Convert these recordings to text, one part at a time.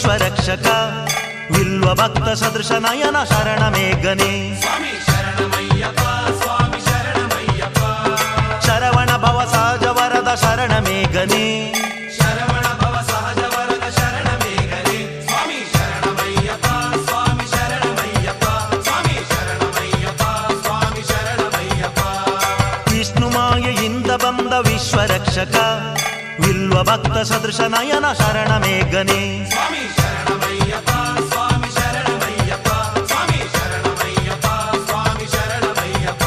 ವಿಶ್ವರಕ್ಷಕ ವಿಲ್ವ ಭಕ್ತ ಸದೃಶ ನಯನ ಶರಣ ಮೇಘನೆ ಸ್ವಾಮಿ ಶರಣಮಯ್ಯಪ್ಪ ಸ್ವಾಮಿ ಶರಣಮಯ್ಯಪ್ಪ ಶರವಣ ಭವ ಸಹಜ ವರದ ಶರಣ ಮೇಘನೆ ಶರವಣ ಭವ ಸಹಜ ವರದ ಶರಣ ಮೇಘನೆ ಸ್ವಾಮಿ ಶರಣಮಯ್ಯಪ್ಪ ಸ್ವಾಮಿ ಶರಣಮಯ್ಯಪ್ಪ ಸ್ವಾಮಿ ಶರಣಮಯ್ಯಪ್ಪ ಸ್ವಾಮಿ ಶರಣಮಯ್ಯಪ್ಪ ವಿಷ್ಣು ಮಾಯೆಯಿಂದ ಬಂದ ವಿಶ್ವರಕ್ಷಕ ವಿಲ್ವ ಭಕ್ತ ಸದೃಶ ನಯನ ಶರಣ ಮೇಘನೆ ಸ್ವಾಮಿ ಶರಣಮಯ್ಯಪ್ಪ ಸ್ವಾಮಿ ಶರಣಮಯ್ಯಪ್ಪ ಸ್ವಾಮಿ ಶರಣಮಯ್ಯಪ್ಪ ಸ್ವಾಮಿ ಶರಣಮಯ್ಯಪ್ಪ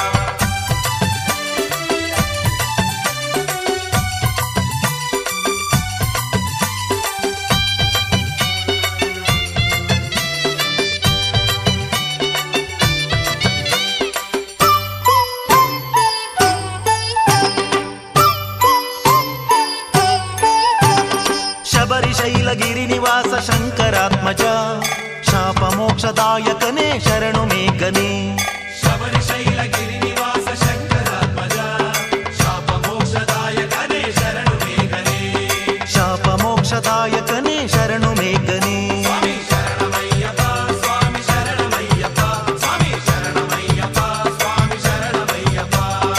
ಶಬರಿ ಶೈಲಗಿರಿ ನಿವಾಸ ಶಂಕರಾತ್ಮಜ ಶಾಪ ಮೋಕ್ಷದಾಯಕನೇ ಶರಣು ಮೇಘನೆ ಶಬರಿ ಶೈಲಗಿರಿ ನಿವಾಸ ಶಂಕರಾತ್ಮಜ ಶಾಪ ಮೋಕ್ಷದಾಯಕನೇ ಶರಣು ಮೇಘನೆ ಶಾಪ ಮೋಕ್ಷದಾಯಕನೇ ಶರಣು ಮೇಘನೆ ಸ್ವಾಮಿ ಶರಣಮಯ್ಯಪ್ಪ ಸ್ವಾಮಿ ಶರಣಮಯ್ಯಪ್ಪ ಸ್ವಾಮಿ ಶರಣಮಯ್ಯಪ್ಪ ಸ್ವಾಮಿ ಶರಣಮಯ್ಯಪ್ಪ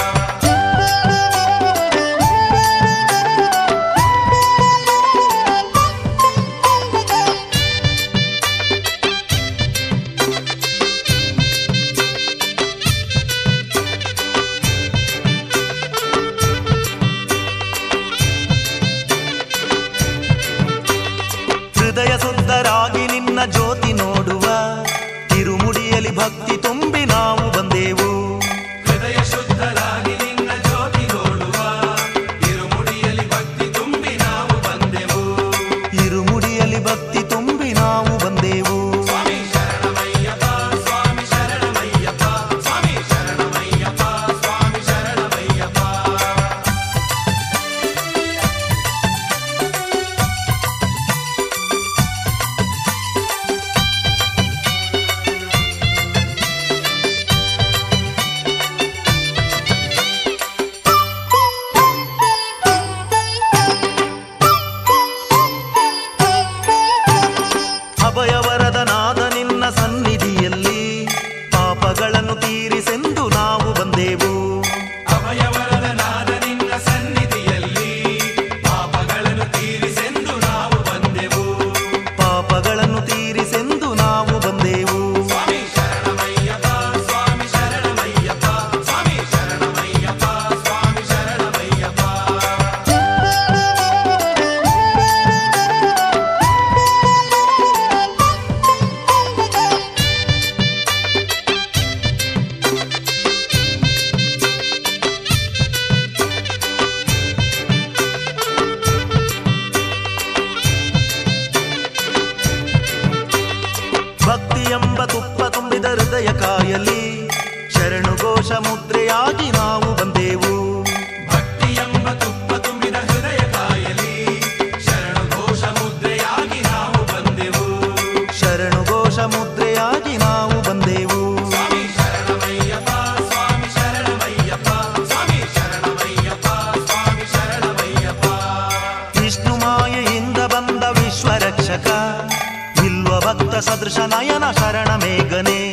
ಹೃದಯ ಶುದ್ಧರಾಗಿ ನಿನ್ನ ಜ್ಯೋತಿ ನೋಡುವ ತಿರುಮುಡಿಯಲ್ಲಿ ಭಕ್ತಿ ತುಂಬಿ ನಾವು ಬಂದೆವು ಹೃದಯ ಶುದ್ಧರಾಗಿ ನಿನ್ನ ಜ್ಯೋತಿ ನೋಡುವ ತಿರುಮುಡಿಯಲ್ಲಿ ಭಕ್ತಿ ತುಂಬಿ ನಾವು ಬಂದೆವು ಇರುಮುಡಿಯಲ್ಲಿ ಭಕ್ತಿ ತುಂಬಿ ನಾವು ಬಂದೆವು ಸ್ವಾಮಿ ಶರಣಮಯ್ಯಪ್ಪ ಸ್ವಾಮಿ ಶರಣಮಯ್ಯಪ್ಪ ಸ್ವಾಮಿ ಶರಣಮಯ್ಯಪ್ಪ ಸ್ವಾಮಿ ಶರಣಮಯ್ಯಪ್ಪ ಅಭಯವರದ ನಾದ ನಿನ್ನ ಸನ್ನಿಧಿಯಲ್ಲಿ ಪಾಪಗಳನ್ನು ತೀರಿಸೆಂದು ನಾವು ಬಂದೆವು ಅಭಯವರದ ನಾದ ನಿನ್ನ ಸನ್ನಿಧಿಯಲ್ಲಿ ಪಾಪಗಳನ್ನು ತೀರಿಸೆಂದು ನಾವು ಬಂದೆವು ಪಾಪಗಳನ್ನು ತೀರಿಸೆಂದು ನಾವು ಬಂದೆವು ಸ್ವಾಮಿ ಶರಣಮಯ್ಯಪ್ಪ ಸ್ವಾಮಿ ಶರಣಮಯ್ಯಪ್ಪ ಸ್ವಾಮಿ ಶರಣಮಯ್ಯಪ್ಪ ಸ್ವಾಮಿ ಶರಣಮಯ್ಯಪ್ಪ ಭಕ್ತಿ ಎಂಬ ತುಪ್ಪ ತುಂಬಿದ ಹೃದಯ ಕಾಯಲಿ ಶರಣು ಘೋಷ ಮುದ್ರೆಯಾಗಿ ನಾವು ಬಂದೆವು ಭಕ್ತಿ ಎಂಬ ತುಪ್ಪ ತುಂಬಿದ ಹೃದಯ ಕಾಯಲಿ ಶರಣ ಘೋಷ ಮುದ್ರೆಯಾಗಿ ನಾವು ಬಂದೆವು ಶರಣು ಘೋಷ ಮುದ್ರೆಯಾಗಿ ನಾವು ಬಂದೆವು ಸ್ವಾಮಿ ಶರಣಮಯ್ಯಪ್ಪ ಸ್ವಾಮಿ ಶರಣಮಯ್ಯಪ್ಪ ಸ್ವಾಮಿ ಶರಣಮಯ್ಯಪ್ಪ ಸ್ವಾಮಿ ಶರಣಮಯ್ಯಪ್ಪ ವಿಷ್ಣು ಮಾಯೆಯಿಂದ ಬಂದ ವಿಶ್ವರಕ್ಷಕ ಇಲ್ವ ಭಕ್ತ ಸದೃಶ ನಯನ ಶರಣ ಮೇಘನೆ